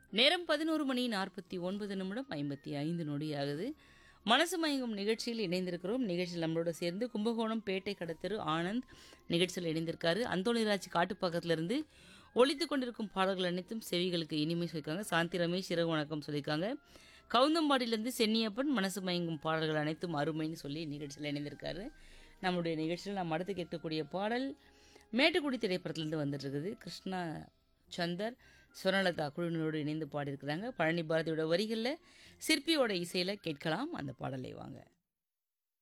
நேரம் பதினோரு மணி நாற்பத்தி ஒன்பது நிமிடம் ஐம்பத்தி ஐந்து நொடி ஆகுது மனசு மயங்கும் நிகழ்ச்சியில் இணைந்திருக்கிறோம் நிகழ்ச்சியில் நம்மளோட சேர்ந்து கும்பகோணம் பேட்டை கடத்தரு ஆனந்த் நிகழ்ச்சியில் இணைந்திருக்காரு அந்தோணிராஜ் காட்டுப்பாக்கத்திலிருந்து ஒழித்து கொண்டிருக்கும் பாடல்கள் அனைத்தும் செவிகளுக்கு இனிமை சொல்லியிருக்காங்க சாந்தி ரமேஷ் இரவு வணக்கம் சொல்லியிருக்காங்க கவுந்தம்பாடியிலேருந்து சென்னியப்பன் மனசு மயங்கும் பாடல்கள் அனைத்தும் அருமைன்னு சொல்லி நிகழ்ச்சியில் இணைந்திருக்காரு நம்முடைய நிகழ்ச்சியில் நாம் அடுத்து கேட்கக்கூடிய பாடல் மேட்டுக்குடி திரைப்படத்திலிருந்து வந்துட்டு இருக்குது கிருஷ்ணா சந்தர் சுவர்ணலதா குழுவினரோடு இணைந்து பாடியிருக்கிறாங்க பழனி பாரதியோட வரிகளில் சிற்பியோட இசையில் கேட்கலாம் அந்த பாடலை வாங்க